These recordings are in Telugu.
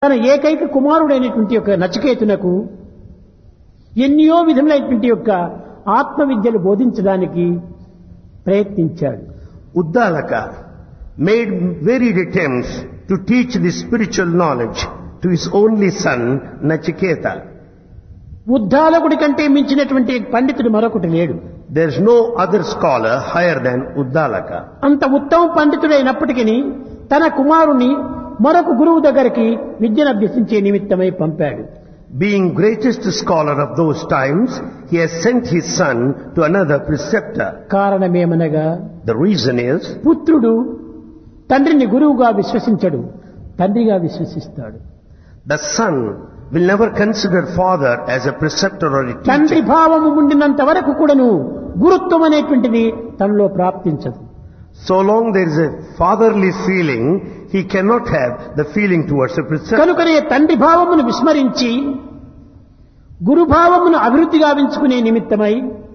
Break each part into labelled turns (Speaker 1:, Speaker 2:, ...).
Speaker 1: తన ఏకైక కుమారుడైనటువంటి యొక్క నచికేతునకు ఎన్నో విధములైనటువంటి యొక్క ఆత్మ విద్యలు బోధించడానికి ప్రయత్నించాడు
Speaker 2: Uddalaka made varied attempts to teach the spiritual knowledge to his only son Nachiketa.
Speaker 1: ఉద్దాలకుడి కంటే మించినటువంటి పండితుడు మరొకటి లేడు
Speaker 2: There is no other scholar higher than Uddalaka.
Speaker 1: అంత ఉత్తమ పండితుడైనప్పటికీ తన కుమారుని మరొక గురువు దగ్గరికి విద్యను అభ్యసించే నిమిత్తమై పంపాడు
Speaker 2: Being greatest scholar of those times, he has sent his son to another preceptor.
Speaker 1: కారణమేమనగా
Speaker 2: The reason is,
Speaker 1: పుత్రుడు తండ్రిని గురువుగా విశ్వసించడు తండ్రిగా విశ్వసిస్తాడు
Speaker 2: the son will never consider father as a preceptor or a
Speaker 1: తండ్రి
Speaker 2: teacher.
Speaker 1: భావము ఉండినంత వరకు కూడాను గురుత్వం అనేటువంటిది తనలో ప్రాప్తించదు
Speaker 2: So long there is a fatherly feeling, he cannot have the feeling towards a preceptor.
Speaker 1: కనుకనే తండ్రి భావమును విస్మరించి గురుభావమును అభివృద్ధి గావించుకునే నిమిత్తమై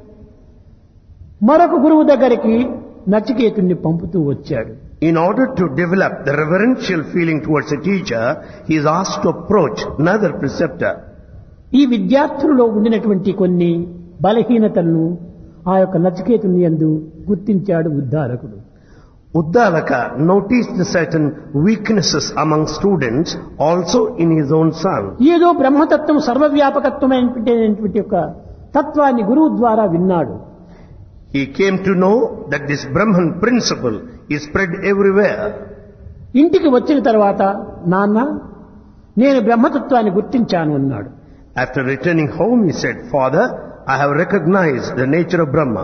Speaker 1: మరొక గురువు దగ్గరికి నచికేతుణ్ణి పంపుతూ వచ్చాడు
Speaker 2: In order to develop the reverential feeling towards a teacher, he is asked to approach another preceptor.
Speaker 1: ఈ విద్యార్థులలో ఉండినటువంటి కొన్ని బలహీనతలను ఆ యొక్క నచికేతుని యందు గుర్తించాడు ఉద్ధారకుడు
Speaker 2: Uddalaka noticed certain weaknesses among students also in his own son.
Speaker 1: ఏదో బ్రహ్మతత్వం సర్వవ్యాపకత్వమైనటువంటి యొక్క తత్వాన్ని గురువు ద్వారా విన్నాడు
Speaker 2: He came to know that this Brahman principle is spread everywhere.
Speaker 1: ఇంటికి వచ్చిన తర్వాత నాన్న నేను బ్రహ్మతత్వాన్ని గుర్తించాను అన్నాడు
Speaker 2: After returning home, he said, Father, I have recognized the nature of Brahma.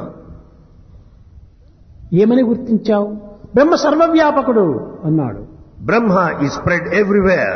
Speaker 1: ఏమని గుర్తించావు బ్రహ్మ సర్వవ్యాపకుడు అన్నాడు
Speaker 2: Brahma is spread everywhere.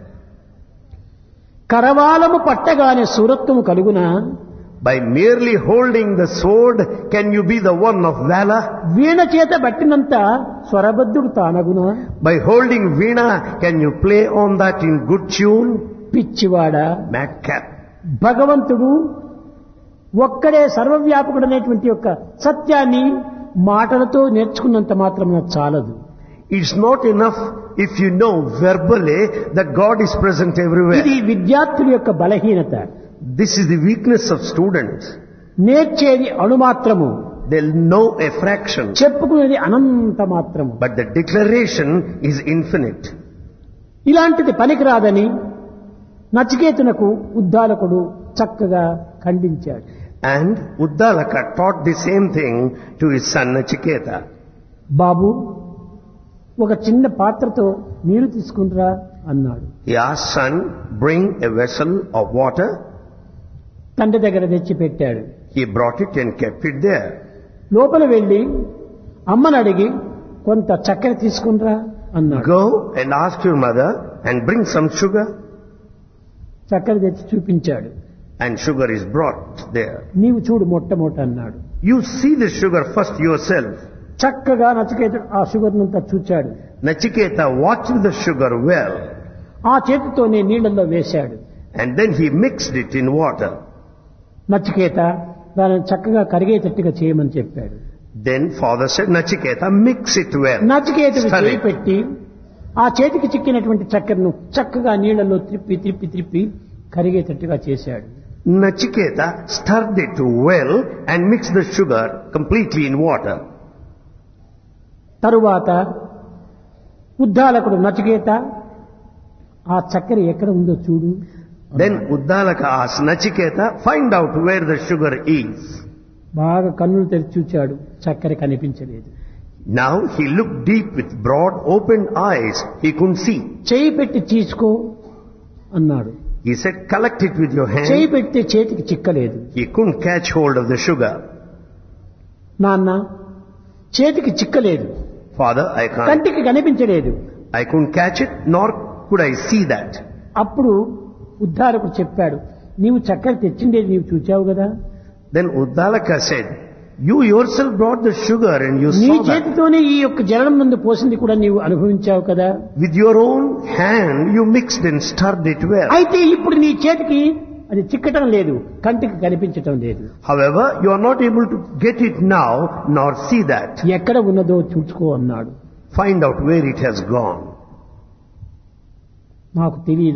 Speaker 1: కరవాలము పట్టగానే సూరత్వము కలుగున
Speaker 2: By merely holding the sword, can you be the one of valor?
Speaker 1: వీణ చేత బట్టినంత స్వరబద్ధుడు తానగునా
Speaker 2: By holding Veena, can you play on that in good tune?
Speaker 1: పిచ్చివాడా
Speaker 2: Madcap.
Speaker 1: భగవంతుడు ఒక్కడే సర్వవ్యాపకుడనేటువంటి యొక్క సత్యాన్ని మాటలతో నేర్చుకున్నంత మాత్రమున చాలదు
Speaker 2: It's not enough if you know verbally that God is present everywhere.
Speaker 1: ఇది విద్యార్థుల యొక్క బలహీనత
Speaker 2: This is the weakness of students.
Speaker 1: నేర్చేది అణుమాత్రము
Speaker 2: They'll know a fraction,
Speaker 1: చెప్పుకునేది అనంత మాత్రము
Speaker 2: but the declaration is infinite.
Speaker 1: ఇలాంటిది పనికిరాదని నచికేతునకు ఉద్దాలకుడు చక్కగా ఖండించాడు
Speaker 2: And Uddalaka taught the same thing to his son Nachiketa.
Speaker 1: బాబు ఒక చిన్న పాత్రతో నీరు తీసుకుంటురా అన్నాడు
Speaker 2: He asked son, bring a vessel of water.
Speaker 1: తండ్రి దగ్గర తెచ్చి పెట్టాడు
Speaker 2: He brought it and kept it there.
Speaker 1: లోపల వెళ్లి అమ్మని అడిగి కొంత చక్కెర తీసుకుంటురా అన్నాడు
Speaker 2: Go and ask your mother and bring some sugar.
Speaker 1: చక్కెర తెచ్చి చూపించాడు
Speaker 2: And sugar is brought there.
Speaker 1: నీవు చూడు మొట్టమొదట అన్నాడు
Speaker 2: You see the sugar first yourself.
Speaker 1: చక్కగా నచికేతుడు ఆ షుగర్నంతా చూచాడు
Speaker 2: Nachiketa watched the sugar well
Speaker 1: ఆ చేతితోనే నీళ్లలో వేశాడు
Speaker 2: and then he mixed it in water.
Speaker 1: Nachiketa దానిని చక్కగా కరిగేటట్టుగా చేయమని చెప్పాడు
Speaker 2: Then father said, Nachiketa, mix it well.
Speaker 1: నచికేతుడు
Speaker 2: Stir
Speaker 1: చేయి
Speaker 2: it.
Speaker 1: పెట్టి ఆ చేతికి చిక్కినటువంటి చక్కెరను చక్కగా నీళ్లలో త్రిప్పి త్రిప్పి త్రిప్పి కరిగేటట్టుగా చేశాడు
Speaker 2: Nachiketa stirred it well and mixed the sugar completely in water.
Speaker 1: తరువాత ఉద్దాలకుడు నచికేత ఆ చక్కెర ఎక్కడ ఉందో చూడు
Speaker 2: Then Uddalaka asked Nachiketa, find out where the sugar is.
Speaker 1: బాగా కన్నులు తెరిచి చూచాడు చక్కెర కనిపించలేదు
Speaker 2: Now he looked deep with broad opened eyes. He couldn't see.
Speaker 1: చేయి పెట్టి తీసుకో అన్నాడు
Speaker 2: He said, collect it with your
Speaker 1: చేయి
Speaker 2: hand.
Speaker 1: పెడితే చేతికి చిక్కలేదు
Speaker 2: He couldn't catch hold of the sugar.
Speaker 1: నాన్న చేతికి చిక్కలేదు
Speaker 2: Father, I can't.
Speaker 1: కంటికి కనిపించలేదు
Speaker 2: I couldn't catch it, nor could I see that.
Speaker 1: అప్పుడు ఉద్ధారకుడు చెప్పాడు నీవు చక్కెర తెచ్చిండేది నీవు చూచావు కదా
Speaker 2: Then Uddalaka said, you yourself brought the sugar and you
Speaker 1: నీ
Speaker 2: saw that.
Speaker 1: చేతితోనే ఈ యొక్క జలనం ముందు పోసింది కూడా నీవు అనుభవించావు కదా
Speaker 2: With your own hand, you mixed and stirred it well.
Speaker 1: అయితే ఇప్పుడు నీ చేతికి అది చిక్కటం లేదు కంటికి కనిపించటం లేదు
Speaker 2: However, you are not able to get it now, nor see that.
Speaker 1: ఎక్కడ ఉన్నదో చూసుకో అన్నాడు
Speaker 2: Find out where it has gone.
Speaker 1: మాకు తెలియదు